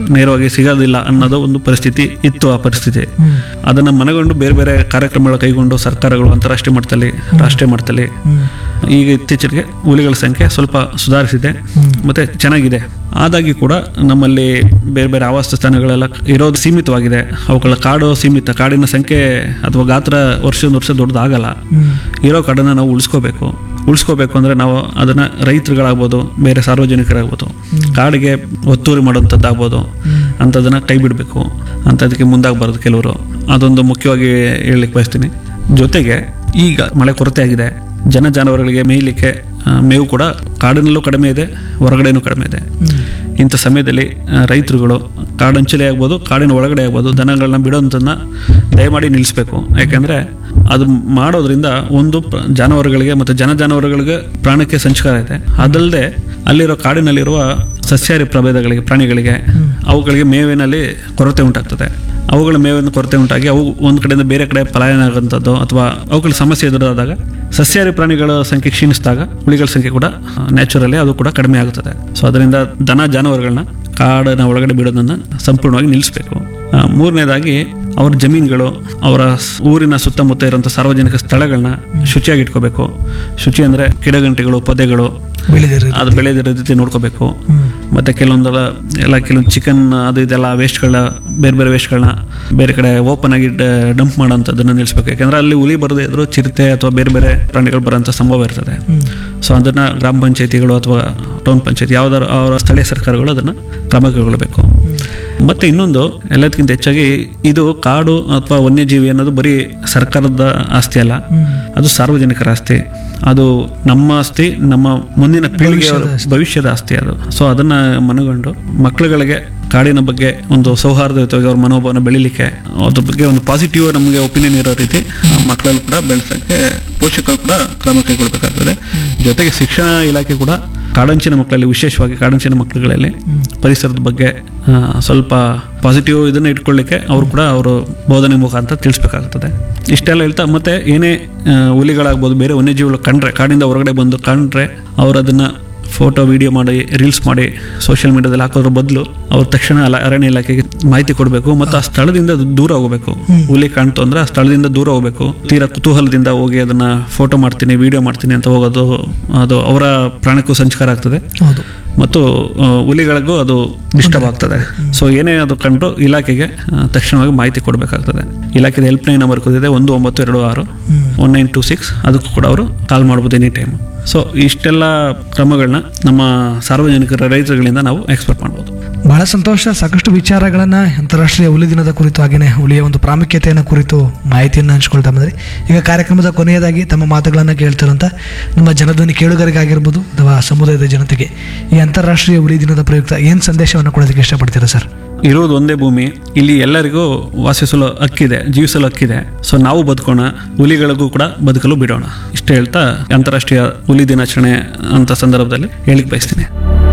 ನೇರವಾಗಿ ಸಿಗೋದಿಲ್ಲ ಅನ್ನೋದು ಒಂದು ಪರಿಸ್ಥಿತಿ ಇತ್ತು ಆ ಪರಿಸ್ಥಿತಿ ಹ್ಮ್ ಅದನ್ನ ಮನಗೊಂಡು ಬೇರೆ ಬೇರೆ ಕಾರ್ಯಕ್ರಮಗಳ ಕೈಗೊಂಡು ಸರ್ಕಾರಗಳು ಅಂತಾರಾಷ್ಟ್ರೀಯ ಮಟ್ಟದಲ್ಲಿ ರಾಷ್ಟ್ರೀಯ ಮಟ್ಟದಲ್ಲಿ ಹ್ಮ್ ಈಗ ಇತ್ತೀಚೆಗೆ ಹುಲಿಗಳ ಸಂಖ್ಯೆ ಸ್ವಲ್ಪ ಸುಧಾರಿಸಿದೆ ಮತ್ತೆ ಚೆನ್ನಾಗಿದೆ ಆದಾಗಿ ಕೂಡ ನಮ್ಮಲ್ಲಿ ಬೇರೆ ಬೇರೆ ಆವಾಸ ಸ್ಥಾನಗಳೆಲ್ಲ ಇರೋದು ಸೀಮಿತವಾಗಿದೆ ಅವುಗಳ ಕಾಡು ಸೀಮಿತ ಕಾಡಿನ ಸಂಖ್ಯೆ ಅಥವಾ ಗಾತ್ರ ವರ್ಷದಿಂದ ವರ್ಷ ದೊಡ್ಡದಾಗಲ್ಲ ಹ್ಮ್ ಇರೋ ಕಾಡನ್ನ ನಾವು ಉಳಿಸ್ಕೋಬೇಕು ಉಳಿಸ್ಕೋಬೇಕು ಅಂದ್ರೆ ನಾವು ಅದನ್ನ ರೈತರುಗಳಾಗ್ಬೋದು ಬೇರೆ ಸಾರ್ವಜನಿಕರಾಗ್ಬೋದು ಕಾಡಿಗೆ ಒತ್ತುವರಿ ಮಾಡುವಂಥದ್ದಾಗ್ಬೋದು ಅಂಥದ್ದನ್ನ ಕೈ ಬಿಡಬೇಕು ಅಂಥದಕ್ಕೆ ಮುಂದಾಗಬಾರ್ದು ಕೆಲವರು ಅದೊಂದು ಮುಖ್ಯವಾಗಿ ಹೇಳಲಿಕ್ಕೆ ಬಯಸ್ತೀನಿ ಜೊತೆಗೆ ಈಗ ಮಳೆ ಕೊರತೆ ಆಗಿದೆ ಜನ ಜಾನುವಾರುಗಳಿಗೆ ಮೇಯಲಿಕ್ಕೆ ಆ, ಮೇವು ಕೂಡ ಕಾಡಿನಲ್ಲೂ ಕಡಿಮೆ ಇದೆ ಹೊರಗಡೆನೂ ಕಡಿಮೆ ಇದೆ ಇಂಥ ಸಮಯದಲ್ಲಿ ಆ, ರೈತರುಗಳು ಕಾಡಂಚಲೆ ಆಗ್ಬೋದು ಕಾಡಿನ ಒಳಗಡೆ ಆಗ್ಬೋದು ದನಗಳನ್ನ ಬಿಡೋಂಥದ್ದನ್ನ ದಯಮಾಡಿ ನಿಲ್ಲಿಸಬೇಕು ಯಾಕೆಂದ್ರೆ ಅದು ಮಾಡೋದ್ರಿಂದ ಒಂದು ಪ್ರ- ಜಾನುವಾರುಗಳಿಗೆ ಮತ್ತು ಜನ ಜಾನುವಾರುಗಳಿಗೆ ಪ್ರಾಣಕ್ಕೆ ಸಂಚಕಾರ ಇದೆ ಅದಲ್ಲದೆ ಅಲ್ಲಿರೋ ಕಾಡಿನಲ್ಲಿರುವ ಸಸ್ಯಾಹಾರಿ ಪ್ರಭೇದಗಳಿಗೆ ಪ್ರಾಣಿಗಳಿಗೆ ಅವುಗಳಿಗೆ ಮೇವಿನಲ್ಲಿ ಕೊರತೆ ಉಂಟಾಗ್ತದೆ ಅವುಗಳ ಮೇವಿನ ಕೊರತೆ ಉಂಟಾಗಿ ಅವು ಒಂದು ಕಡೆಯಿಂದ ಬೇರೆ ಕಡೆ ಪಲಾಯನ ಆಗುವಂಥದ್ದು ಅಥವಾ ಅವುಗಳ ಸಮಸ್ಯೆ ಎದುರಾದಾಗ ಸಸ್ಯಾಹಾರಿ ಪ್ರಾಣಿಗಳ ಸಂಖ್ಯೆ ಕ್ಷೀಣಿಸಿದಾಗ ಹುಳಿಗಳ ಸಂಖ್ಯೆ ಕೂಡ ನ್ಯಾಚುರಲಿ ಅದು ಕೂಡ ಕಡಿಮೆ ಆಗುತ್ತದೆ ಸೊ ಅದರಿಂದ ದನ ಜಾನುವಾರುಗಳನ್ನ ಕಾಡಿನ ಒಳಗಡೆ ಬಿಡೋದನ್ನ ಸಂಪೂರ್ಣವಾಗಿ ನಿಲ್ಲಿಸಬೇಕು ಮೂರನೇದಾಗಿ ಅವ್ರ ಜಮೀನುಗಳು ಅವರ ಸ್- ಊರಿನ ಸುತ್ತಮುತ್ತ ಇರುವಂಥ ಸಾರ್ವಜನಿಕ ಸ್ಥಳಗಳನ್ನ ಶುಚಿಯಾಗಿ ಇಟ್ಕೋಬೇಕು ಶುಚಿ ಅಂದ್ರೆ ಗಿಡಗಂಟೆಗಳು ಪೊದೆಗಳು ಬೆಳೆದಿರ ಅದು ಬೆಳೆದಿರೋ ರೀತಿ ನೋಡ್ಕೋಬೇಕು ಹ್ಮ್ ಮತ್ತೆ ಕೆಲವೊಂದೆಲ್ಲ ಎಲ್ಲ ಕೆಲವೊಂದು ಚಿಕನ್ ಅದು ಇದೆಲ್ಲ ವೇಸ್ಟ್ಗಳನ್ನ ಬೇರೆ ಬೇರೆ ವೇಸ್ಟ್ಗಳನ್ನ ಬೇರೆ ಕಡೆ ಓಪನ್ ಆಗಿ ಡಂಪ್ ಮಾಡೋಂಥದ್ದನ್ನ ನಿಲ್ಲಿಸ್ಬೇಕು ಯಾಕಂದ್ರೆ ಅಲ್ಲಿ ಹುಲಿ ಬರದೇ ಇದ್ರು ಚಿರತೆ ಅಥವಾ ಬೇರೆ ಬೇರೆ ಪ್ರಾಣಿಗಳು ಬರೋಂಥ ಸಂಭವ ಇರ್ತದೆ ಹ್ಮ್ ಸೊ ಅದನ್ನ ಗ್ರಾಮ ಪಂಚಾಯತಿಗಳು ಅಥವಾ ಟೌನ್ ಪಂಚಾಯತಿ ಯಾವ್ದಾರು ಅವರ ಸ್ಥಳೀಯ ಸರ್ಕಾರಗಳು ಅದನ್ನ ಕ್ರಮ ಕೈಗೊಳ್ಳಬೇಕು ಮತ್ತೆ ಇನ್ನೊಂದು ಎಲ್ಲದಕ್ಕಿಂತ ಹೆಚ್ಚಾಗಿ ಇದು ಕಾಡು ಅಥವಾ ವನ್ಯಜೀವಿ ಅನ್ನೋದು ಬರೀ ಸರ್ಕಾರದ ಆಸ್ತಿ ಅಲ್ಲ ಹ್ಮ್ ಅದು ಸಾರ್ವಜನಿಕರ ಆಸ್ತಿ ಅದು ನಮ್ಮ ಆಸ್ತಿ ನಮ್ಮ ಮುಂದಿನ ಪೀಳಿಗೆ ಭವಿಷ್ಯದ ಆಸ್ತಿ. ಭವಿಷ್ಯದ ಆಸ್ತಿ ಅದು ಸೊ ಅದನ್ನ ಮನಗೊಂಡು ಮಕ್ಕಳುಗಳಿಗೆ ಕಾಡಿನ ಬಗ್ಗೆ ಒಂದು ಸೌಹಾರ್ದಯುತವಾಗಿ ಅವ್ರ ಮನೋಭಾವನ ಬೆಳಿಲಿಕ್ಕೆ ಅದ್ರ ಬಗ್ಗೆ ಒಂದು ಪಾಸಿಟಿವ್ ನಮಗೆ ಒಪಿನಿಯನ್ ಇರೋ ರೀತಿ ಮಕ್ಕಳಲ್ಲಿ ಕೂಡ ಬೆಳೆಸೋಕ್ಕೆ ಪೋಷಕರು ಕೂಡ ಕ್ರಮ ಕೈಗೊಳ್ಳಬೇಕಾಗ್ತದೆ ಜೊತೆಗೆ ಶಿಕ್ಷಣ ಇಲಾಖೆ ಕೂಡ ಕಾಡಂಚಿನ ಮಕ್ಕಳಲ್ಲಿ ವಿಶೇಷವಾಗಿ ಕಾಡಂಚಿನ ಮಕ್ಕಳುಗಳಲ್ಲಿ ಪರಿಸರದ ಬಗ್ಗೆ ಆ, ಸ್ವಲ್ಪ ಪಾಸಿಟಿವ್ ಇದನ್ನ ಇಟ್ಕೊಳ್ಳಿಕ್ಕೆ ಅವರು ಕೂಡ ಅವರು ಬೋಧನೆ ಮುಖಾಂತರ ತಿಳಿಸ್ಬೇಕಾಗ್ತದೆ ಇಷ್ಟೆಲ್ಲ ಹೇಳ್ತಾ ಮತ್ತೆ ಏನೇ ಆ, ಹುಲಿಗಳಾಗ್ಬೋದು ಬೇರೆ ವನ್ಯಜೀವಿಗಳು ಕಂಡ್ರೆ ಕಾಡಿಂದ ಹೊರಗಡೆ ಬಂದು ಕಂಡ್ರೆ ಅವ್ರು ಅದನ್ನ ಫೋಟೋ ವಿಡಿಯೋ ಮಾಡಿ ರೀಲ್ಸ್ ಮಾಡಿ ಸೋಷಿಯಲ್ ಮೀಡಿಯಾದಲ್ಲಿ ಹಾಕೋದ್ರ ಬದಲು ಅವ್ರು ತಕ್ಷಣ ಅಲ ಅರಣ್ಯ ಇಲಾಖೆಗೆ ಮಾಹಿತಿ ಕೊಡಬೇಕು ಮತ್ತು ಆ ಸ್ಥಳದಿಂದ ಅದು ದೂರ ಹೋಗಬೇಕು ಹುಲಿ ಕಾಣ್ತು ಅಂದ್ರೆ ಆ ಸ್ಥಳದಿಂದ ದೂರ ಹೋಗಬೇಕು ತೀರಾ ಕುತೂಹಲದಿಂದ ಹೋಗಿ ಅದನ್ನ ಫೋಟೋ ಮಾಡ್ತೀನಿ ವಿಡಿಯೋ ಮಾಡ್ತೀನಿ ಅಂತ ಹೋಗೋದು ಅದು ಅವರ ಪ್ರಾಣಕ್ಕೂ ಸಂಸ್ಕಾರ ಆಗ್ತದೆ ಹೌದು ಮತ್ತು ಆ, ಹುಲಿಗಳಿಗೂ ಅದು ಡಿಸ್ಟರ್ಬ್ ಆಗ್ತದೆ ಸೊ ಏನೇ ಅದು ಕಂಡ್ರು ಇಲಾಖೆಗೆ ಆ, ತಕ್ಷಣವಾಗಿ ಮಾಹಿತಿ ಕೊಡಬೇಕಾಗ್ತದೆ ಇಲಾಖೆದ ಹೆಲ್ಪ್ ಲೈನ್ ನಂಬರ್ ಕೊಟ್ಟಿದೆ ಒಂದು ಒಂಬತ್ತು ಎರಡು ಆರು ಹ್ಮ್ ಒನ್ ನೈನ್ ಟು ಸಿಕ್ಸ್ ಅದಕ್ಕೂ ಕೂಡ ಅವರು ಕಾಲ್ ಮಾಡ್ಬೋದು ಎನಿ ಟೈಮ್ ಸೊ ಇಷ್ಟೆಲ್ಲ ಕ್ರಮಗಳನ್ನ ನಮ್ಮ ಸಾರ್ವಜನಿಕರ ರೈತರುಗಳಿಂದ ನಾವು ಎಕ್ಸ್ಪೆಕ್ಟ್ ಮಾಡ್ಬೋದು ಬಹಳ ಸಂತೋಷ ಸಾಕಷ್ಟು ವಿಚಾರಗಳನ್ನ ಅಂತಾರಾಷ್ಟ್ರೀಯ ಹುಲಿ ದಿನದ ಕುರಿತು ಹಾಗೆಯೇ ಹುಲಿಯ ಒಂದು ಪ್ರಾಮುಖ್ಯತೆಯನ್ನು ಕುರಿತು ಮಾಹಿತಿಯನ್ನು ಹಂಚ್ಕೊಳ್ತಾ ಬಂದ್ರಿ ಈಗ ಕಾರ್ಯಕ್ರಮದ ಕೊನೆಯದಾಗಿ ತಮ್ಮ ಮಾತುಗಳನ್ನು ಕೇಳ್ತಿರೋಂಥ ನಮ್ಮ ಜನಧ್ವನಿ ಕೇಳುಗರಿಗಾಗಿರ್ಬೋದು ಅಥವಾ ಸಮುದಾಯದ ಜನತೆಗೆ ಈ ಅಂತಾರಾಷ್ಟ್ರೀಯ ಹುಲಿ ದಿನದ ಪ್ರಯುಕ್ತ ಏನು ಸಂದೇಶವನ್ನು ಕೊಡೋದಕ್ಕೆ ಇಷ್ಟಪಡ್ತೀರಾ ಸರ್ ಇರೋದು ಒಂದೇ ಭೂಮಿ ಇಲ್ಲಿ ಎಲ್ಲರಿಗೂ ವಾಸಿಸಲು ಹಕ್ಕಿದೆ ಜೀವಿಸಲು ಹಕ್ಕಿದೆ ಸೊ ನಾವು ಬದುಕೋಣ ಹುಲಿಗಳಿಗೂ ಕೂಡ ಬದುಕಲು ಬಿಡೋಣ ಇಷ್ಟು ಹೇಳ್ತಾ ಅಂತಾರಾಷ್ಟ್ರೀಯ ಹುಲಿ ದಿನಾಚರಣೆ ಅಂತ ಸಂದರ್ಭದಲ್ಲಿ ಹೇಳಿಕ್ ಬಯಸ್ತೀನಿ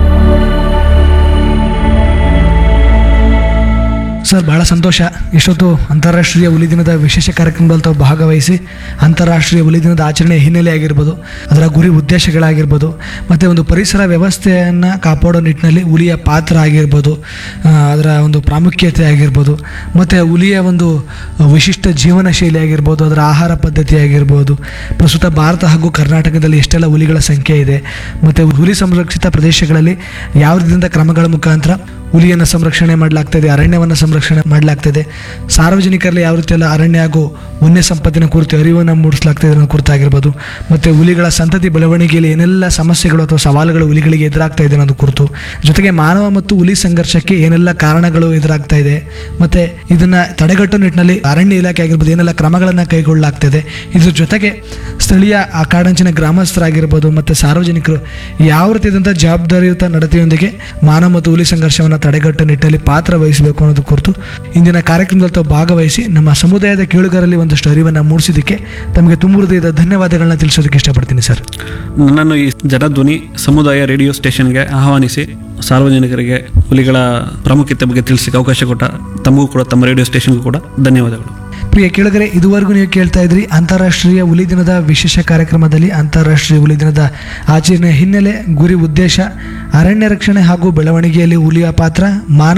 ಸರ್ ಬಹಳ ಸಂತೋಷ ಇಷ್ಟೊತ್ತು ಅಂತಾರಾಷ್ಟ್ರೀಯ ಹುಲಿ ದಿನದ ವಿಶೇಷ ಕಾರ್ಯಕ್ರಮದಲ್ಲಿ ತಾವು ಭಾಗವಹಿಸಿ ಅಂತಾರಾಷ್ಟ್ರೀಯ ಹುಲಿ ದಿನದ ಆಚರಣೆ ಹಿನ್ನೆಲೆ ಆಗಿರ್ಬೋದು ಅದರ ಗುರಿ ಉದ್ದೇಶಗಳಾಗಿರ್ಬೋದು ಮತ್ತು ಒಂದು ಪರಿಸರ ವ್ಯವಸ್ಥೆಯನ್ನು ಕಾಪಾಡೋ ನಿಟ್ಟಿನಲ್ಲಿ ಹುಲಿಯ ಪಾತ್ರ ಆಗಿರ್ಬೋದು ಆ, ಅದರ ಒಂದು ಪ್ರಾಮುಖ್ಯತೆ ಆಗಿರ್ಬೋದು ಮತ್ತು ಹುಲಿಯ ಒಂದು ವಿಶಿಷ್ಟ ಜೀವನ ಶೈಲಿ ಆಗಿರ್ಬೋದು ಅದರ ಆಹಾರ ಪದ್ಧತಿ ಆಗಿರ್ಬೋದು ಪ್ರಸ್ತುತ ಭಾರತ ಹಾಗೂ ಕರ್ನಾಟಕದಲ್ಲಿ ಎಷ್ಟೆಲ್ಲ ಹುಲಿಗಳ ಸಂಖ್ಯೆ ಇದೆ ಮತ್ತು ಹುಲಿ ಸಂರಕ್ಷಿತ ಪ್ರದೇಶಗಳಲ್ಲಿ ಯಾವ ರೀತಿಯಿಂದ ಕ್ರಮಗಳ ಮುಖಾಂತರ ಹುಲಿಯನ್ನು ಸಂರಕ್ಷಣೆ ಮಾಡಲಾಗ್ತದೆ ಅರಣ್ಯವನ್ನು ಸಂರಕ್ಷಣೆ ಮಾಡಲಾಗ್ತದೆ ಸಾರ್ವಜನಿಕರಲ್ಲಿ ಯಾವ ರೀತಿಯೆಲ್ಲ ಅರಣ್ಯ ಹಾಗೂ ವನ್ಯ ಸಂಪತ್ತಿನ ಕುರಿತು ಅರಿವನ್ನು ಮೂಡಿಸಲಾಗ್ತದೆ ಅನ್ನೋ ಕುರಿತಾಗಿರ್ಬೋದು ಮತ್ತು ಹುಲಿಗಳ ಸಂತತಿ ಬೆಳವಣಿಗೆಯಲ್ಲಿ ಏನೆಲ್ಲ ಸಮಸ್ಯೆಗಳು ಅಥವಾ ಸವಾಲುಗಳು ಹುಲಿಗಳಿಗೆ ಎದುರಾಗ್ತಾ ಇದೆ ಅನ್ನೋದು ಕುರಿತು ಜೊತೆಗೆ ಮಾನವ ಮತ್ತು ಹುಲಿ ಸಂಘರ್ಷಕ್ಕೆ ಏನೆಲ್ಲ ಕಾರಣಗಳು ಎದುರಾಗ್ತಾ ಇದೆ ಮತ್ತು ಇದನ್ನು ತಡೆಗಟ್ಟುವ ನಿಟ್ಟಿನಲ್ಲಿ ಅರಣ್ಯ ಇಲಾಖೆ ಆಗಿರ್ಬೋದು ಏನೆಲ್ಲ ಕ್ರಮಗಳನ್ನು ಕೈಗೊಳ್ಳಲಾಗ್ತದೆ ಇದ್ರ ಜೊತೆಗೆ ಸ್ಥಳೀಯ ಆ ಕಾಡಂಚಿನ ಗ್ರಾಮಸ್ಥರಾಗಿರ್ಬೋದು ಮತ್ತು ಸಾರ್ವಜನಿಕರು ಯಾವ ರೀತಿಯಾದಂಥ ಜವಾಬ್ದಾರಿಯುತ ನಡತೆಯೊಂದಿಗೆ ಮಾನವ ಮತ್ತು ಹುಲಿ ಸಂಘರ್ಷವನ್ನು ತಡೆಗಟ್ಟುವ ನಿಟ್ಟಿನಲ್ಲಿ ಪಾತ್ರ ವಹಿಸಬೇಕು ಅನ್ನೋದು ಕುರಿತು ಇಂದಿನ ಕಾರ್ಯಕ್ರಮದಲ್ಲಿ ತಾವು ಭಾಗವಹಿಸಿ ನಮ್ಮ ಸಮುದಾಯದ ಕೇಳುಗರಲ್ಲಿ ಒಂದಷ್ಟು ಅರಿವನ್ನು ಮೂಡಿಸಿದ್ದಕ್ಕೆ ತಮಗೆ ತುಂಬ ಹೃದಯದ ಧನ್ಯವಾದಗಳನ್ನ ತಿಳಿಸೋದಕ್ಕೆ ಇಷ್ಟಪಡ್ತೀನಿ ಸರ್ ನನ್ನನ್ನು ಈ ಜನಧ್ವನಿ ಸಮುದಾಯ ರೇಡಿಯೋ ಸ್ಟೇಷನ್ಗೆ ಆಹ್ವಾನಿಸಿ ಸಾರ್ವಜನಿಕರಿಗೆ ಹುಲಿಗಳ ಪ್ರಾಮುಖ್ಯತೆ ಬಗ್ಗೆ ತಿಳಿಸಲಿಕ್ಕೆ ಅವಕಾಶ ಕೊಟ್ಟ ತಮಗೂ ಕೂಡ ತಮ್ಮ ರೇಡಿಯೋ ಸ್ಟೇಷನ್ಗೂ ಕೂಡ ಧನ್ಯವಾದಗಳು ಪ್ರಿಯ ಕೇಳಿದರೆ ಇದುವರೆಗೂ ನೀವು ಕೇಳ್ತಾ ಇದ್ರಿ ಅಂತಾರಾಷ್ಟ್ರೀಯ ಹುಲಿ ದಿನದ ವಿಶೇಷ ಕಾರ್ಯಕ್ರಮದಲ್ಲಿ ಅಂತಾರಾಷ್ಟ್ರೀಯ ಹುಲಿ ದಿನದ ಆಚರಣೆ ಹಿನ್ನೆಲೆ ಗುರಿ ಉದ್ದೇಶ ಅರಣ್ಯ ರಕ್ಷಣೆ ಹಾಗೂ ಬೆಳವಣಿಗೆಯಲ್ಲಿ ಹುಲಿಯ ಪಾತ್ರ ಮಾನವ